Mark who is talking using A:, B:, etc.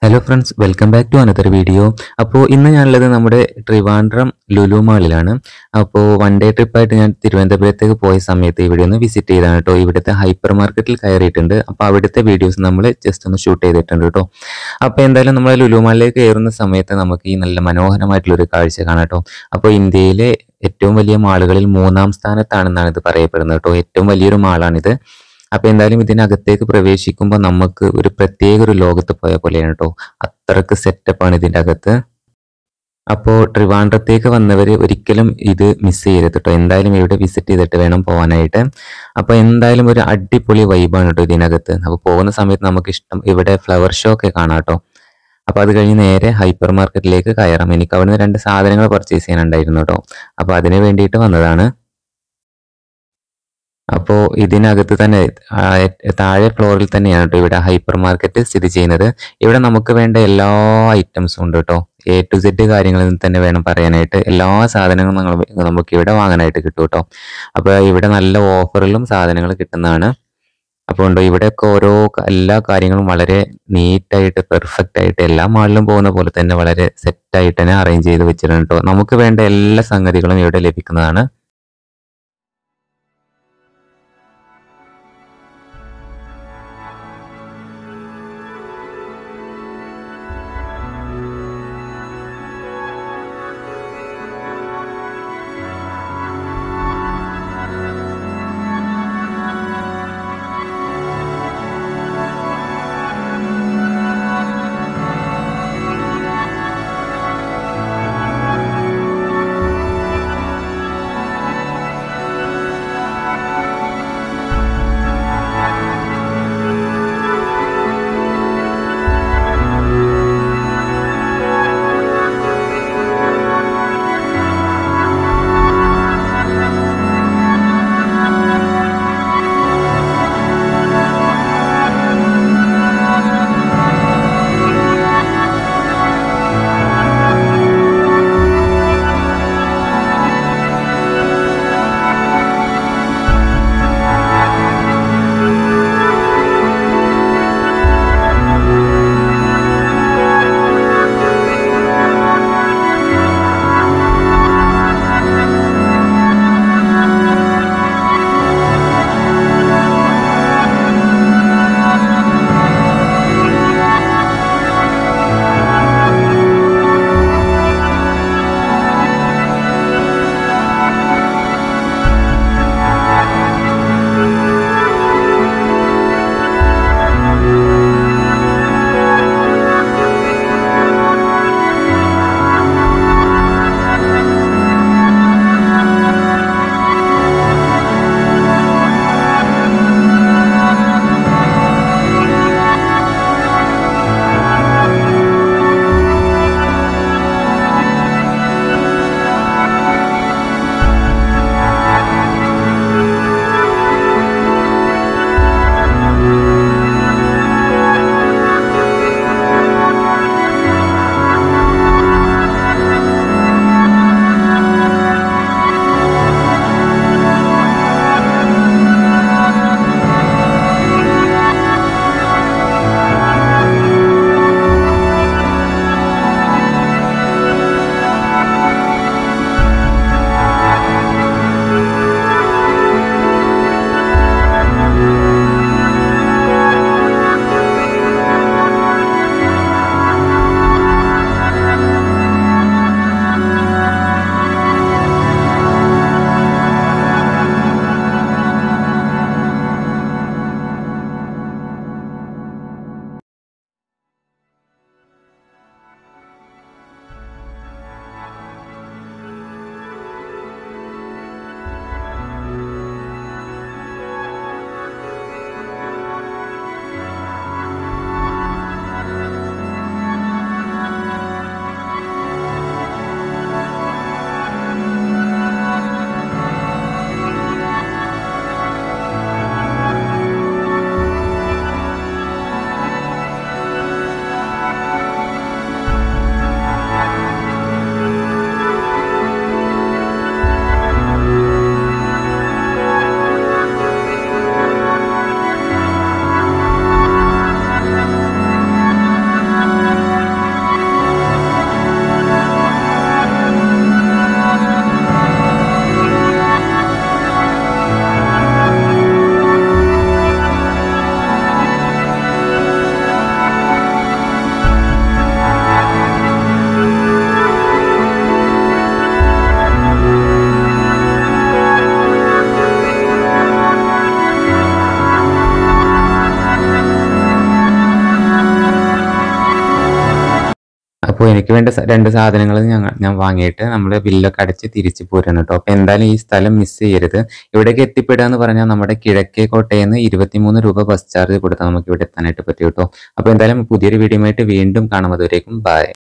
A: hello friends welcome back to another video അപ്പോൾ ഇന്ന് ഞാനുള്ളത് നമ്മുടെ ട്രിവാൻഡ്രം ലുലു മാളിലാണ് അപ്പോൾ വൺ ഡേ ട്രിപ്പായിട്ട് ഞാൻ തിരുവനന്തപുരത്തേക്ക് പോയ സമയത്ത് ഇവിടെ ഒന്ന് വിസിറ്റ് ചെയ്താണ് കേട്ടോ ഇവിടുത്തെ ഹൈപ്പർ മാർക്കറ്റിൽ കയറിയിട്ടുണ്ട് അപ്പോൾ അവിടുത്തെ വീഡിയോസ് നമ്മൾ ജസ്റ്റ് ഒന്ന് ഷൂട്ട് ചെയ്തിട്ടുണ്ട് കേട്ടോ അപ്പോൾ എന്തായാലും നമ്മൾ ലുലു മാളിലേക്ക് കയറുന്ന സമയത്ത് നമുക്ക് ഈ നല്ല മനോഹരമായിട്ടുള്ളൊരു കാഴ്ച കാണാം കേട്ടോ അപ്പോൾ ഇന്ത്യയിലെ ഏറ്റവും വലിയ മാളുകളിൽ മൂന്നാം സ്ഥാനത്താണെന്നാണ് ഇത് പറയപ്പെടുന്നത് കേട്ടോ ഏറ്റവും വലിയൊരു മാളാണിത് അപ്പൊ എന്തായാലും ഇതിനകത്തേക്ക് പ്രവേശിക്കുമ്പോൾ നമുക്ക് ഒരു പ്രത്യേക ഒരു ലോകത്ത് പോയ പോലെയാണ് കേട്ടോ അത്രക്ക് സെറ്റപ്പാണ് ഇതിൻ്റെ അകത്ത് അപ്പോൾ ട്രിവാൻഡ്രത്തേക്ക് വന്നവർ ഒരിക്കലും ഇത് മിസ് ചെയ്യരുത് കേട്ടോ എന്തായാലും ഇവിടെ വിസിറ്റ് ചെയ്തിട്ട് വേണം പോകാനായിട്ട് അപ്പോൾ എന്തായാലും ഒരു അടിപൊളി വൈബാണ് കേട്ടോ ഇതിനകത്ത് അപ്പോൾ പോകുന്ന സമയത്ത് നമുക്ക് ഇഷ്ടം ഇവിടെ ഫ്ലവർ ഷോ ഒക്കെ കാണാം കേട്ടോ അപ്പോൾ അത് കഴിഞ്ഞ് നേരെ ഹൈപ്പർ മാർക്കറ്റിലേക്ക് കയറാം എനിക്ക് അവിടുന്ന് രണ്ട് സാധനങ്ങൾ പർച്ചേസ് ചെയ്യാനുണ്ടായിരുന്നു കേട്ടോ അപ്പോൾ അതിന് വേണ്ടിയിട്ട് വന്നതാണ് അപ്പോൾ ഇതിനകത്ത് തന്നെ ആ, എ- താഴെ ഫ്ലോറിൽ തന്നെയാണ് കേട്ടോ ഇവിടെ ഹൈപ്പർ മാർക്കറ്റ് സ്ഥിതി ചെയ്യുന്നത് ഇവിടെ നമുക്ക് വേണ്ട എല്ലാ ഐറ്റംസും ഉണ്ട് കേട്ടോ എ ടു സെഡ് കാര്യങ്ങളിൽ തന്നെ വേണം പറയാനായിട്ട് എല്ലാ സാധനങ്ങളും നമ്മൾ നമുക്ക് ഇവിടെ വാങ്ങാനായിട്ട് കിട്ടും കേട്ടോ അപ്പോൾ ഇവിടെ നല്ല ഓഫറിലും സാധനങ്ങൾ കിട്ടുന്നതാണ് അപ്പോൾ ഉണ്ടോ ഇവിടെയൊക്കെ ഓരോ ക- എല്ലാ കാര്യങ്ങളും വളരെ നീറ്റായിട്ട് പെർഫെക്റ്റ് ആയിട്ട് എല്ലാ മാളിലും പോകുന്ന പോലെ തന്നെ വളരെ സെറ്റായിട്ട് തന്നെ അറേഞ്ച് ചെയ്ത് വെച്ചിട്ടുണ്ട് കേട്ടോ നമുക്ക് വേണ്ട എല്ലാ സംഗതികളും ഇവിടെ ലഭിക്കുന്നതാണ് അപ്പോൾ എനിക്ക് വേണ്ട സ- രണ്ട് സാധനങ്ങൾ ഞങ്ങൾ ഞാൻ വാങ്ങിയിട്ട് നമ്മൾ ബില്ലൊക്കെ അടച്ച് തിരിച്ചു പോരാണ് കേട്ടോ അപ്പോൾ എന്തായാലും ഈ സ്ഥലം മിസ് ചെയ്യരുത് ഇവിടേക്ക് എത്തിപ്പെടുക എന്ന് പറഞ്ഞാൽ നമ്മുടെ കിഴക്കേ കോട്ടയിൽ നിന്ന് ഇരുപത്തിമൂന്ന് രൂപ ബസ് ചാർജ് കൊടുത്താൽ നമുക്ക് ഇവിടെ എത്താനായിട്ട് പറ്റും കേട്ടോ അപ്പോൾ എന്തായാലും പുതിയൊരു വീഡിയോ ആയിട്ട് വീണ്ടും കാണാം അതുവരേക്കും ബൈ